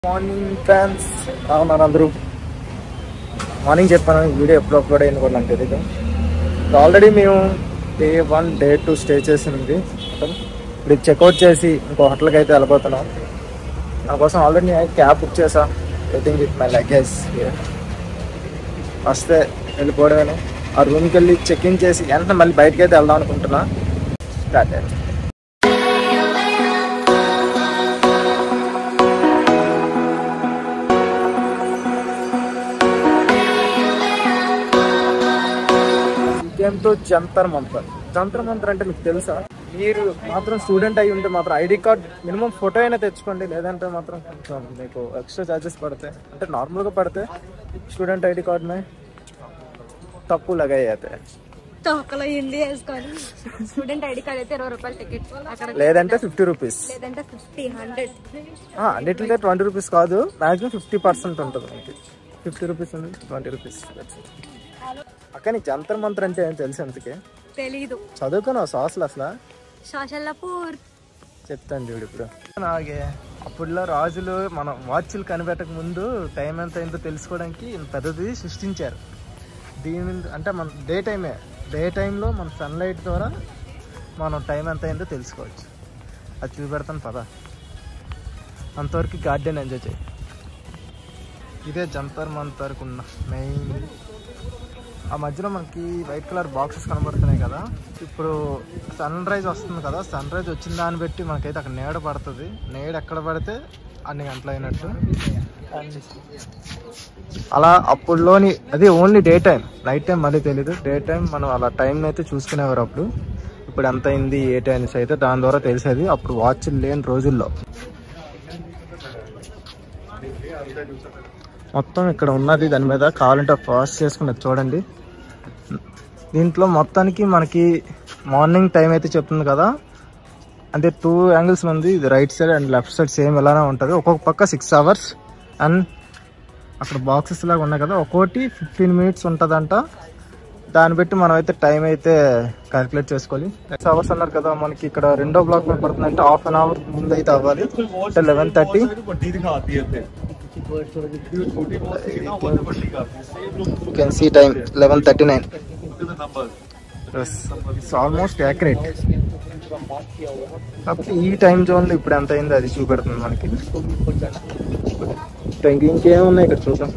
Morning fans ఉన్నారు అందరూ morning చెప్పాను ఈ వీడియో ఎప్పుడు అప్లోడ్ అయింది కూడా నాకు తెలియదు ఆల్రెడీ మేము day one day two stay చేసింది ఇప్పుడు చెక్అవుట్ చేసి ఇంకో హోటల్కి అయితే వెళ్ళిపోతున్నాం దానికోసం ఆల్రెడీ నేను క్యాబ్ బుక్ చేసా వెయిటింగ్ విత్ మై లగేజ్ వస్తే వెళ్ళిపోవడమేను ఆ రూమ్కి వెళ్ళి చెక్ ఇన్ చేసి వెంటనే మళ్ళీ బయటకి అయితే వెళ్దాం అనుకుంటున్నా స్టార్ట్ అయ్యింది ఇంకేంతో జంతర్ మంతర్ జంతర్ మంతర్ అంటే మీకు తెలుసా మీరు మాత్రం స్టూడెంట్ అయి ఉంటే మాత్రం ఐడి కార్డ్ మినిమం ఫోటో అయినా తెచ్చుకోండి లేదంటే మాత్రం కొంచెం మీకు ఎక్స్ట్రా ఛార్జెస్ పడతాయి అంటే నార్మల్గా పడితే స్టూడెంట్ ఐడి కార్డ్ మే తక్కువ లగాయి అయితే తోకలో హిందీ వేసుకొని స్టూడెంట్ ఐడి కార్డ్ అయితే ఇరవై రూపాయలు టికెట్ అక్కడ లేదంటే ఫిఫ్టీ రూపీస్ లేదంటే ఫిఫ్టీ హండ్రెడ్ అన్నిటిలో ట్వంటీ రూపీస్ కాదు మాక్సిమం ఫిఫ్టీ పర్సెంట్ ఉంటుంది మనకి ఫిఫ్టీ రూపీస్ ఉంది ట్వంటీ రూపీస్ అక్క నీకు జంతర్ మంతర్ అంటే ఏం తెలుసు అందుకే తెలీదు చదువుకున్నావు సాసులు అసలు శోషల్లపూర్ చెప్తాను చూడు ఇప్పుడు అలాగే అప్పుడులో రాజులు మనం వాచ్లు కనిపెట్టక ముందు టైం ఎంత అయిందో తెలుసుకోవడానికి ఇంత పెద్దది సృష్టించారు దీని అంటే మన డే టైమే డే టైంలో మన సన్లైట్ ద్వారా మనం టైం ఎంత అయిందో తెలుసుకోవచ్చు అది చూపెడతాను పద అంతవరకు గార్డెన్ ఎంజాయ్ చేయి ఇదే జంతర్ మంతర్కు ఉన్న మెయిన్ ఆ మధ్యలో మనకి వైట్ కలర్ బాక్సెస్ కనబడుతున్నాయి కదా ఇప్పుడు సన్ రైజ్ వస్తుంది కదా సన్ రైజ్ వచ్చిన దాన్ని బట్టి మనకైతే అక్కడ నీడ పడుతుంది నీడ ఎక్కడ పడితే అన్ని గంటలు అయినట్టు అలా అప్పుడులోని అది only day time night time మళ్ళీ తెలీదు డే టైం మనం అలా టైం అయితే చూసుకునేవారు అప్పుడు ఇప్పుడు ఎంత అయింది ఏ టైమ్స్ అయితే దాని ద్వారా తెలిసేది అప్పుడు వాచ్ లేని రోజుల్లో మొత్తం ఇక్కడ ఉన్నది దాని మీద కావాలంటే ఫాస్ట్ చేసుకున్నది చూడండి దీంట్లో మొత్తానికి మనకి మార్నింగ్ టైం అయితే చెప్తుంది కదా అంటే టూ యాంగిల్స్ ఉంది ఇది right side and left side same ఇలానే ఉంటుంది ఒక్కొక్క పక్క సిక్స్ అవర్స్ అండ్ అక్కడ బాక్సెస్ లాగా ఉన్నాయి కదా ఒక్కోటి ఫిఫ్టీన్ మినిట్స్ ఉంటుందంట దాన్ని బట్టి మనం అయితే టైం అయితే క్యాలిక్యులేట్ చేసుకోవాలి సిక్స్ అవర్స్ అన్నారు కదా మనకి ఇక్కడ రెండో బ్లాక్ మీద పడుతుంది అంటే హాఫ్ అన్ అవర్ ముందు అయితే అవ్వాలి అంటే eleven thirty you can see time eleven thirty nine it's almost accurate కాకపోతే ఈ టైం జోన్లో ఇప్పుడు ఎంత అయిందో అది చూపెడుతుంది మనకి ఇంకా ఇంకేమున్నాయి ఇక్కడ చూద్దాం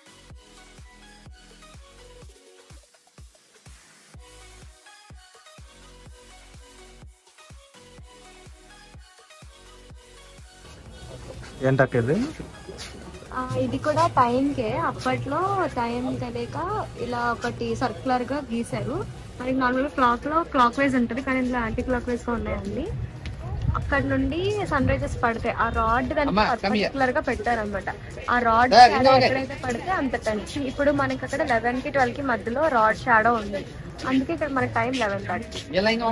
ఏంటక్క ఇది ఆ, ఇది కూడా టైంకే అప్పట్లో టైం తెలియక ఇలా ఒకటి సర్క్యులర్ గా గీశారు మనకి నార్మల్ క్లాక్ లో క్లాక్ వైజ్ ఉంటుంది కానీ ఇందులో యాంటీ క్లాక్ వైజ్ గా ఉన్నాయండి అక్కడ నుండి సన్ రైజెస్ పడతాయి ఆ రాడ్ దానికి పర్టికులర్ గా పెట్టారనమాట ఆ రాడ్ షాడో ఎక్కడైతే పడితే అంత టైం ఇప్పుడు మనకి అక్కడ లెవెన్ కి ట్వెల్వ్ కి మధ్యలో రాడ్ షాడో ఉంది అందుకే ఇక్కడ మనకి time eleven thirty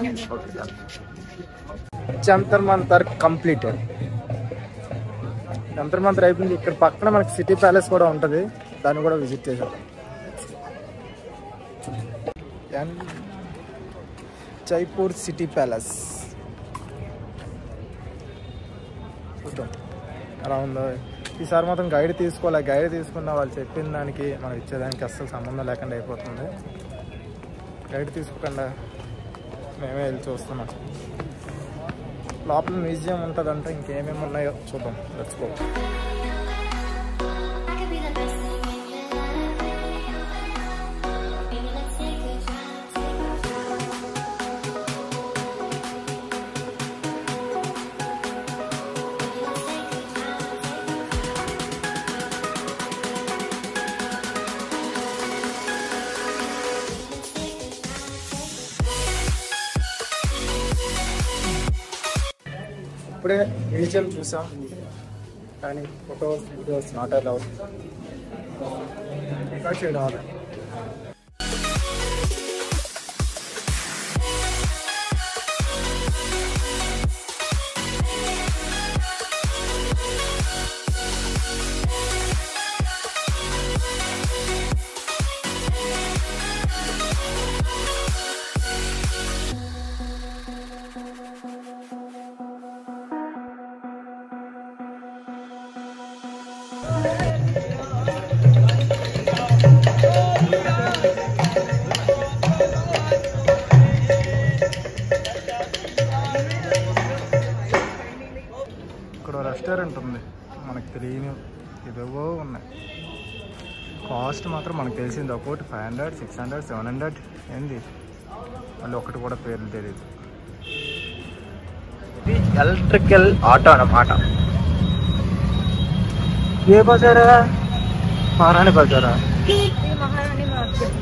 Jantar Mantar completed Jantar Mantar అయిపోయింది ఇక్కడ పక్కన మనకి సిటీ ప్యాలెస్ కూడా ఉంటుంది దాన్ని కూడా విజిట్ చేసాం అండ్ జైపూర్ సిటీ ప్యాలెస్ చూద్దాం ఎలా ఉందో ఈసారి మాత్రం గైడ్ తీసుకోవాలి గైడ్ తీసుకున్న వాళ్ళు చెప్పిన దానికి మనం ఇచ్చేదానికి అస్సలు సంబంధం లేకుండా అయిపోతుంది గైడ్ తీసుకోకుండా మేమే వెళ్ళి చూస్తున్నాం లోపల మ్యూజియం ఉంటుందంటే ఇంకేమేమి ఉన్నాయో చూద్దాం let's go I could be the best thing in your life. Baby, let's take a chance, take a Baby, let's take a chance, take a Let's take a chance, take ఇప్పుడే museum చూసాం కానీ photos videos not allowed record చేయడం వల్ల ఇక్కడ restaurant ఉంది మనకు తెలియని ఇవేవో ఉన్నాయి కాస్ట్ మాత్రం మనకు తెలిసింది ఒకటి five hundred six hundred seven hundred ఏంది మళ్ళీ ఒకటి కూడా పేర్లు తెలియదు ఇది ఎలక్ట్రికల్ ఆటో అన్నమాట ఏ బజారా మహారాణి బజారా ఈ మహారాణి మార్కెట్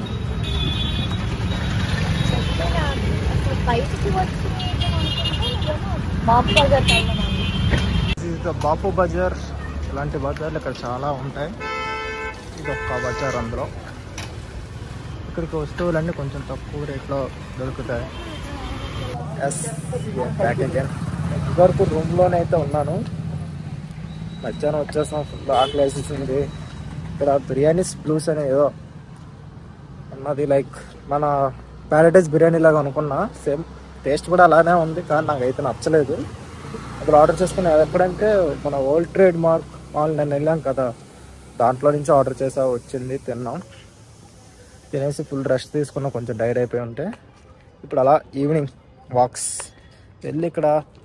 అసలు బయటికి వచ్చి బాబు బజార్ ఇది బాపు బజార్ ఇలాంటి బజార్లు ఇక్కడ చాలా ఉంటాయి ఇది ఒక్క బజార్ అందులో ఇక్కడికి వస్తువులన్నీ కొంచెం తక్కువ రేట్లో దొరుకుతాయి ఎస్ బ్యాక్ అగైన్ ఇదివరకు రూమ్లోనే అయితే ఉన్నాను మధ్యాహ్నం వచ్చేసాం ఫుల్ ఆకలి వేసేసింది ఇక్కడ బిర్యానీస్ బ్లూస్ అనే ఏదో ఉన్నది లైక్ మన ప్యారడైజ్ బిర్యానీ లాగా అనుకున్నా సేమ్ టేస్ట్ కూడా అలానే ఉంది కానీ నాకైతే నచ్చలేదు అక్కడ ఆర్డర్ చేసుకున్నా ఎప్పుడంటే మన ఓల్డ్ ట్రేడ్ మార్క్ మాల్ నేను వెళ్ళాం కదా దాంట్లో నుంచి ఆర్డర్ చేసా వచ్చింది తిన్నాం తినేసి ఫుల్ రెస్ట్ తీసుకున్నాం కొంచెం డైర్ అయిపోయి ఉంటే ఇప్పుడు అలా ఈవినింగ్ వాక్స్ వెళ్ళి ఇక్కడ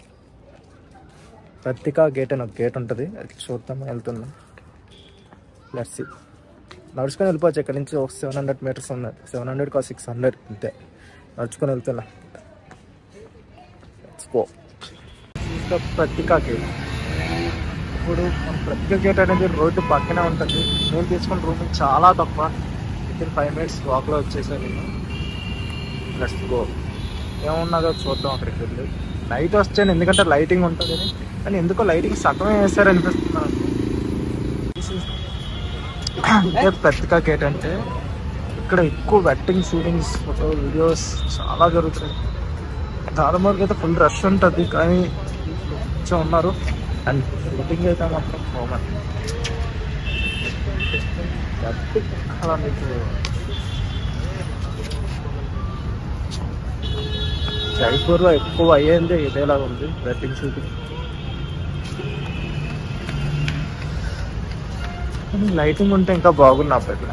ప్రతికా గేట్ అని ఒక గేట్ ఉంటుంది అది చూద్దాం వెళ్తున్నాం లెట్స్ నడుచుకొని వెళ్ళిపోవచ్చు ఇక్కడ నుంచి ఒక సెవెన్ హండ్రెడ్ మీటర్స్ ఉన్నది సెవెన్ హండ్రెడ్ కా సిక్స్ హండ్రెడ్ అంతే నడుచుకొని వెళ్తున్నా లెట్స్ గో ఇంకా ప్రతికా గేట్ ఇప్పుడు మన ప్రతికా గేట్ అనేది రోడ్డు పక్కనే ఉంటుంది నేను తీసుకున్న రూమ్ చాలా తక్కువ విత్ ఇన్ ఫైవ్ మినిట్స్ వాక్లో వచ్చేసాను నేను లెట్స్ గో ఏమున్నదో చూద్దాం అక్కడికి వెళ్ళి నైట్ వచ్చాను ఎందుకంటే లైటింగ్ ఉంటుంది కానీ ఎందుకో లైటింగ్ సగమే వేస్తారు అనిపిస్తుంది నాకు. This is- అంటే ప్రతికా గేట్ అంటే ఇక్కడ ఎక్కువ వెట్టింగ్ షూటింగ్స్ ఫోటో వీడియోస్ చాలా జరుగుతాయి దాదాపు అయితే ఫుల్ రష్ ఉంటుంది కానీ కొంచెం ఉన్నారు అండ్ షూటింగ్ అయితే మాత్రం కామన్ అలా మీకు జైపూర్లో ఎక్కువ అయ్యేది ఇదేలాగా ఉంది వెడ్డింగ్ షూటింగ్ కానీ లైటింగ్ ఉంటే ఇంకా బాగుంది అప్పుడు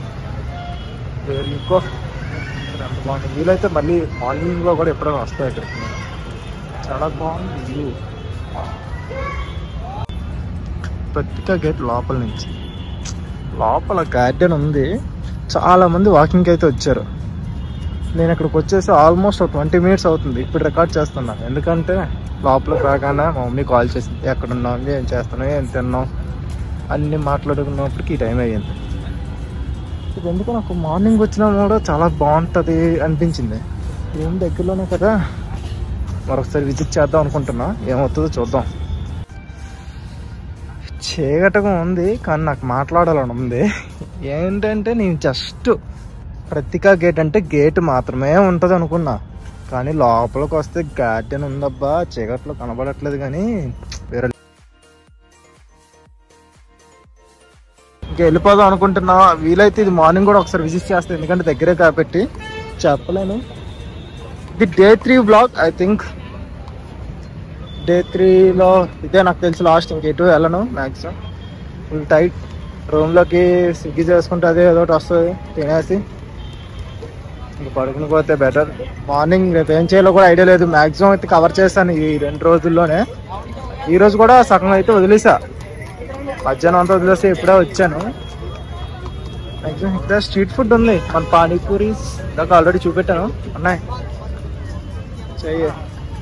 ఇంకో ఎంత బాగుంది వీలైతే మళ్ళీ మార్నింగ్ లో కూడా ఎప్పుడైనా వస్తాయి ఇక్కడికి చాలా బాగుంది వ్యూ ప్రతిక గేట్ లోపల నుంచి లోపల గార్డెన్ ఉంది చాలా మంది వాకింగ్ అయితే వచ్చారు నేను ఇక్కడికి వచ్చేసి ఆల్మోస్ట్ ఒక ట్వంటీ మినిట్స్ అవుతుంది ఇప్పుడు రికార్డ్ చేస్తున్నా ఎందుకంటే లోపలికి రాగానే మా మమ్మీ కాల్ చేసింది ఎక్కడ ఉన్నాం ఏం చేస్తున్నాం ఏం తిన్నాం అన్ని మాట్లాడుకున్నప్పటికి ఈ టైం అయ్యింది ఇది ఎందుకు నాకు మార్నింగ్ వచ్చినా కూడా చాలా బాగుంటుంది అనిపించింది ఏం దగ్గరలోనే కదా మరొకసారి విజిట్ చేద్దాం అనుకుంటున్నా ఏమవుతుందో చూద్దాం చీకటగా ఉంది కానీ నాకు మాట్లాడాలని ఉంది ఏంటంటే నేను జస్ట్ ప్రతికా గేట్ అంటే గేట్ మాత్రమే ఉంటుంది అనుకున్నా కానీ లోపలికి వస్తే గార్డెన్ ఉందబ్బా చీకట్లో కనబడట్లేదు కానీ వేరే ఇంకా వెళ్ళిపోదాం అనుకుంటున్నా వీలైతే ఇది మార్నింగ్ కూడా ఒకసారి విజిట్ చేస్తాను ఎందుకంటే దగ్గరే కాబట్టి చెప్పలేను ఇది day three blog I think day త్రీలో ఇదే నాకు తెలిసి లాస్ట్ ఇంకెటు వెళ్ళను మ్యాక్సిమం ఫుల్ టైట్ రూమ్లోకి స్విగ్గీ చేసుకుంటే అదే ఏదో ఒకటి వస్తుంది తినేసి ఇంకా పడుకుని పోతే బెటర్ మార్నింగ్ రేపు ఏం చేయాలో కూడా ఐడియా లేదు మ్యాక్సిమం అయితే కవర్ చేస్తాను ఈ రెండు రోజుల్లోనే ఈ రోజు కూడా సగం అయితే వదిలేసా మధ్యాహ్నం అంతా వదిలేసి ఇప్పుడే వచ్చాను మ్యాక్సిమం ఇక్కడ స్ట్రీట్ ఫుడ్ ఉంది మన పానీపూరి దాకా ఆల్రెడీ చూపెట్టాను ఉన్నాయి చెయ్యి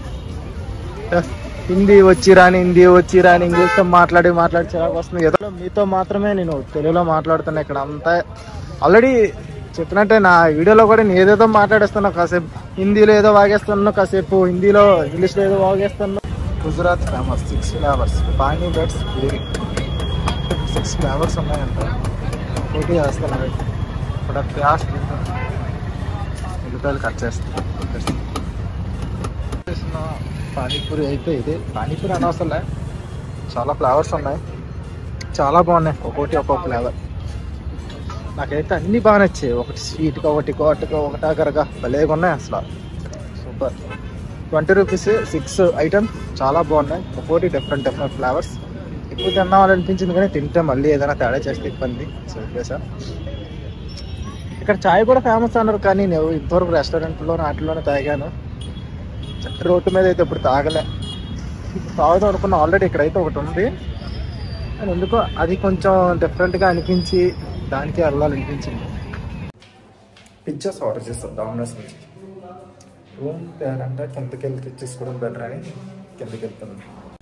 హిందీ వచ్చి రాని హిందీ వచ్చి రాని ఇంగ్లీష్తో మాట్లాడి మాట్లాడి చిరాకు వస్తుంది ఏదో మీతో మాత్రమే నేను తెలుగులో మాట్లాడుతున్నా ఇక్కడ అంతా ఆల్రెడీ చెప్పినట్టే నా వీడియోలో కూడా నేను ఏదేదో మాట్లాడేస్తున్నా కాసేపు హిందీలో ఏదో వాగేస్తున్నా కాసేపు హిందీలో ఇంగ్లీష్లో ఏదో వాగేస్తున్నా Gujarat famous six flavours pani బెడ్స్ పూరి సిక్స్ ఫ్లేవర్స్ ఉన్నాయంట పోటీ చేస్తున్నాను ఇప్పుడు ప్యాస్ ఉల్లిపాయలు కట్ చేస్తాను చేసిన పానీపూరి అయితే ఇది పానీపూరి అనవసరంలే చాలా ఫ్లేవర్స్ ఉన్నాయి చాలా బాగున్నాయి ఒక్కొక్కటి ఒక్కొక్క ఫ్లేవర్ నాకైతే అన్ని బాగా నచ్చాయి ఒకటి స్వీట్గా ఒకటి ఘాటుగా ఒకటి ఆగరగా భలేగా ఉన్నాయి అసలు super twenty rupees six item చాలా బాగున్నాయి ఒక్కొక్కటి డిఫరెంట్ డిఫరెంట్ ఫ్లేవర్స్ ఎక్కువ తిన్నామని అనిపించింది కానీ తింటే మళ్ళీ ఏదైనా తేడా చేస్తే ఇబ్బంది సో చెప్పేసా ఇక్కడ చాయ్ కూడా ఫేమస్ అన్నారు కానీ నేను ఇంతవరకు రెస్టారెంట్లో వాటిలోనే తాగాను రోడ్డు మీద అయితే ఇప్పుడు తాగలే ఇప్పుడు తాగుదాం అనుకున్నా ఆల్రెడీ ఇక్కడైతే ఒకటి ఉంది కానీ ఎందుకో అది కొంచెం డిఫరెంట్గా అనిపించి దానికి వెళ్ళాలనిపించింది పిజ్జాస్ ఆర్డర్ చేస్తాం డామినోస్ నుంచి రూమ్ అంటే కిందకి వెళ్ళి తెచ్చేసుకోవడం బెటర్ అని కిందకి వెళ్తున్నాం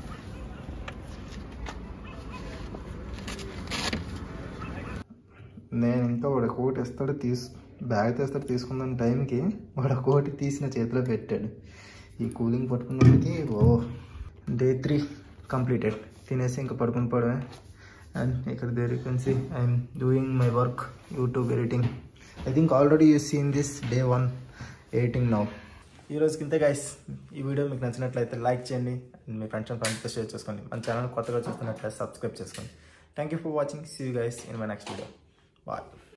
నేను ఇంకా వాడు కోటి ఇస్తాడు తీసు బ్యాగ్ తెస్తాడు తీసుకుందాం టైంకి వాడు కోటి తీసిన చేతిలో పెట్టాడు ఈ కూలింగ్ పట్టుకున్నప్పటికి ఓ డే త్రీ కంప్లీటెడ్ తినేసి ఇంకా పడుకుని పోవడమే అండ్ ఇక్కడ there you can see I'm doing my work YouTube editing I think already you seen this day one editing now ఈ రోజుకి ఇంతే గైస్ ఈ వీడియో మీకు నచ్చినట్లయితే లైక్ చేయండి and మీ ఫ్రెండ్స్ అండ్ ఫ్రెండ్స్తో షేర్ చేసుకోండి మన ఛానల్ కొత్తగా చూస్తున్నట్లయితే సబ్స్క్రైబ్ చేసుకోండి thank you for watching see you guys in my next video bye